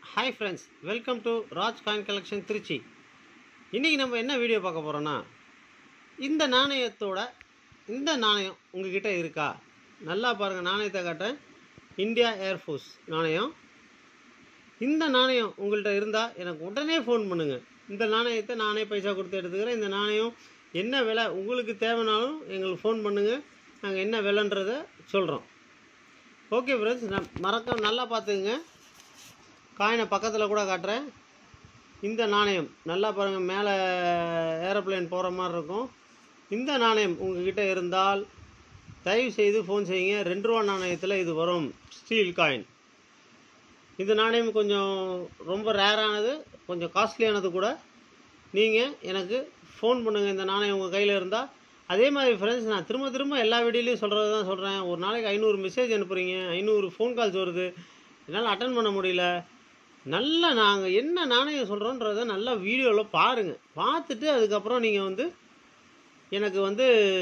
hi friends welcome to Raj coin collection Tiruchi இன்றைக்கி நம்ம என்ன வீடியோ பார்க்க போகிறோன்னா இந்த நாணயத்தோட இந்த நாணயம் உங்ககிட்ட இருக்கா நல்லா பாருங்கள் நாணயத்தை காட்டேன் இந்தியா ஏர்ஃபோர்ஸ் நாணயம் இந்த நாணயம் உங்கள்கிட்ட இருந்தால் எனக்கு உடனே ஃபோன் பண்ணுங்கள் இந்த நாணயத்தை நானே பைசா கொடுத்து எடுத்துக்கிறேன் இந்த நாணயம் என்ன விலை உங்களுக்கு தேவைனாலும் எங்களுக்கு ஃபோன் பண்ணுங்கள் நாங்கள் என்ன விலைன்றதை சொல்கிறோம் ஓகே ஃப்ரெண்ட்ஸ் நான் மறக்க நல்லா பார்த்துக்குங்க காயினை பக்கத்தில் கூட காட்டுறேன் இந்த நாணயம் நல்லா பாருங்கள் மேலே ஏரோப்ளேன் போகிற மாதிரி இருக்கும் இந்த நாணயம் உங்ககிட்ட இருந்தால் தயவு செய்து ஃபோன் செய்யுங்க ரெண்டு ரூபா நாணயத்தில் இது வரும் ஸ்டீல் காயின் இந்த நாணயம் கொஞ்சம் ரொம்ப ரேரானது கொஞ்சம் காஸ்ட்லியானது கூட நீங்கள் எனக்கு ஃபோன் பண்ணுங்கள் இந்த நாணயம் உங்கள் கையில் இருந்தால் அதே மாதிரி ஃப்ரெண்ட்ஸ் நான் திரும்ப திரும்ப எல்லா வீடியோலையும் சொல்கிறது தான் சொல்கிறேன் ஒரு நாளைக்கு ஐநூறு மெசேஜ் அனுப்புகிறீங்க ஐநூறு ஃபோன் கால்ஸ் வருது என்னால் அட்டன் பண்ண முடியல நல்லா நாங்கள் என்ன நாணயம் சொல்கிறோன்றத நல்லா வீடியோவில் பாருங்கள் பார்த்துட்டு அதுக்கப்புறம் நீங்கள் வந்து எனக்கு வந்து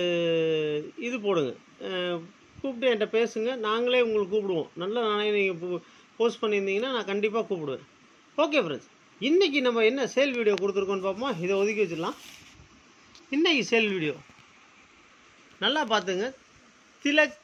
இது போடுங்க அஹ், கூப்பிட்டு என்கிட்ட பேசுங்க நாங்களே உங்களுக்கு கூப்பிடுவோம் நல்ல நாணயம் நீங்கள் போஸ்ட் பண்ணியிருந்தீங்கன்னா நான் கண்டிப்பாக கூப்பிடுவேன் ஓகே ஃப்ரெண்ட்ஸ் இன்றைக்கி நம்ம என்ன சேல் வீடியோ கொடுத்துருக்கோன்னு பார்ப்போமா இதை ஒதுக்கி வச்சிடலாம் இன்றைக்கி சேல் வீடியோ நல்லா பார்த்துங்க திலக்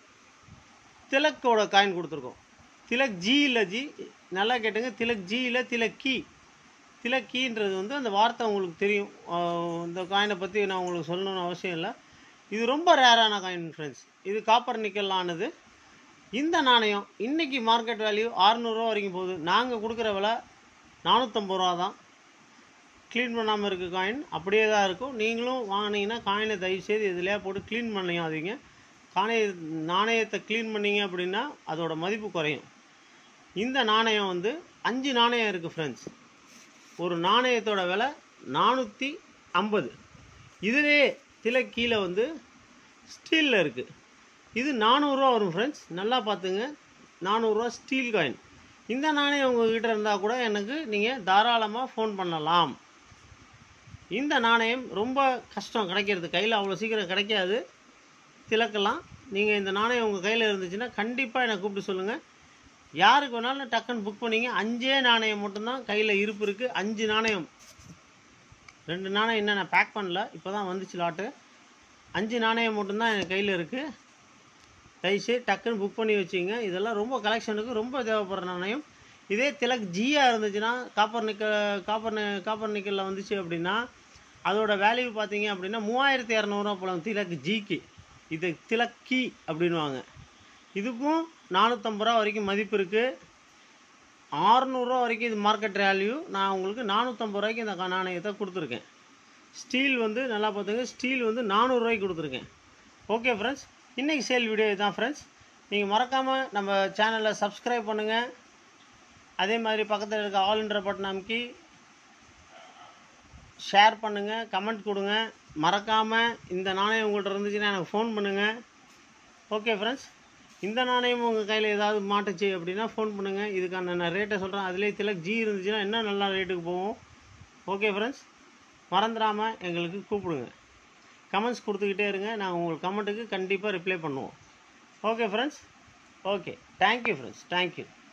திலக்கோட காயின் கொடுத்துருக்கோம் திலக் ஜி இல்லை ஜி நல்லா கேட்டுங்க திலக் ஜி இல்லை திலக் கீ திலக் கீன்றது வந்து அந்த வார்த்தை உங்களுக்கு தெரியும் ஆஹ் இந்த காயினை பற்றி நான் உங்களுக்கு சொல்லணும்னு அவசியம் இல்லை இது ரொம்ப ரேரான காயின் ஃப்ரெண்ட்ஸ் இது காப்பர் நிக்கல் ஆனது இந்த நாணயம் இன்னைக்கு மார்க்கெட் வேல்யூ அறநூறுவா வரைக்கும் போகுது நாங்கள் கொடுக்குற விலை நானூற்றம்பது ரூபா தான் க்ளீன் பண்ணாமல் இருக்க காயின் அப்படியே தான் இருக்கும் நீங்களும் வாங்கினீங்கன்னா காயினை தயவுசெய்து எதுலையா போட்டு க்ளீன் பண்ணாதீங்க காணைய நாணயத்தை க்ளீன் பண்ணீங்க அப்படின்னா அதோட மதிப்பு குறையும் இந்த நாணயம் வந்து அஞ்சு நாணயம் இருக்குது ஃப்ரெண்ட்ஸ் ஒரு நாணயத்தோட விலை நானூற்றி ஐம்பது இதுவே தில கீழே வந்து ஸ்டீலில் இருக்குது இது நானூறுரூவா வரும் ஃப்ரெண்ட்ஸ் நல்லா பார்த்துங்க நானூறுரூவா ஸ்டீல் காயின் இந்த நாணயம் உங்ககிட்ட இருந்தால் கூட எனக்கு நீங்கள் தாராளமாக ஃபோன் பண்ணலாம் இந்த நாணயம் ரொம்ப கஷ்டம் கிடைக்கிறது கையில் அவ்வளோ சீக்கிரம் கிடைக்காது திலக்கலாம் நீங்கள் இந்த நாணயம் உங்கள் கையில் இருந்துச்சுன்னா கண்டிப்பாக என்னை கூப்பிட்டு சொல்லுங்கள் யாருக்கு வேணாலும் டக்குன்னு புக் பண்ணீங்க அஞ்சே நாணயம் மட்டும்தான் கையில் இருப்பு இருக்குது அஞ்சு நாணயம் ரெண்டு நாணயம் இன்னும் நான் பேக் பண்ணல இப்போ தான் வந்துச்சு லாட்டு அஞ்சு நாணயம் மட்டும்தான் என் கையில் இருக்குது தயவுசெய்து டக்குன்னு புக் பண்ணி வச்சுங்க இதெல்லாம் ரொம்ப கலெக்ஷனுக்கு ரொம்ப தேவைப்படுற நாணயம் இதே திலக் ஜியாக இருந்துச்சுன்னா காப்பர் நிக்கல் காப்பர் நி- காப்பர் நிக்கலில் வந்துச்சு அப்படின்னா அதோட வேல்யூ பார்த்தீங்க அப்படின்னா மூவாயிரத்தி இரநூறுவா போலாம் திலக் ஜிக்கு இது திலக் கி அப்படின்வாங்க இதுக்கும் நானூற்றம்பது ரூபா வரைக்கும் மதிப்பு இருக்குது ஆறுநூறுவா வரைக்கும் இது மார்க்கெட் வேல்யூ நான் உங்களுக்கு நானூற்றம்பது ரூபாய்க்கு இந்த கா- நாணயத்தை கொடுத்துருக்கேன் ஸ்டீல் வந்து நல்லா பார்த்துங்க ஸ்டீல் வந்து நானூறுரூவாய்க்கு கொடுத்துருக்கேன் ஓகே ஃப்ரெண்ட்ஸ் இன்றைக்கி சேல் வீடியோ இதுதான் ஃப்ரெண்ட்ஸ் நீங்கள் மறக்காமல் நம்ம சேனலை சப்ஸ்கிரைப் பண்ணுங்கள் அதே மாதிரி பக்கத்தில் இருக்க ஆல்ன்ற பட்டன் அமுக்கி ஷேர் பண்ணுங்கள் கமெண்ட் கொடுங்க மறக்காமல் இந்த நாணயம் உங்கள்கிட்ட இருந்துச்சுன்னா எனக்கு ஃபோன் பண்ணுங்கள் ஓகே ஃப்ரெண்ட்ஸ் இந்த நாணயம் உங்கள் கையில் ஏதாவது மாட்டுச்சு அப்படின்னா ஃபோன் பண்ணுங்கள் இதுக்கான நான் ரேட்டை சொல்கிறேன் அதிலே திலக் ஜி இருந்துச்சுன்னா இன்னும் நல்லா ரேட்டுக்கு போகும் ஓகே ஃப்ரெண்ட்ஸ் மறந்துடாமல் எங்களுக்கு கூப்பிடுங்க கமெண்ட்ஸ் கொடுத்துக்கிட்டே இருங்க நாங்கள் உங்கள் கமெண்ட்டுக்கு கண்டிப்பாக ரிப்ளை பண்ணுவோம் okay friends okay thank you friends thank you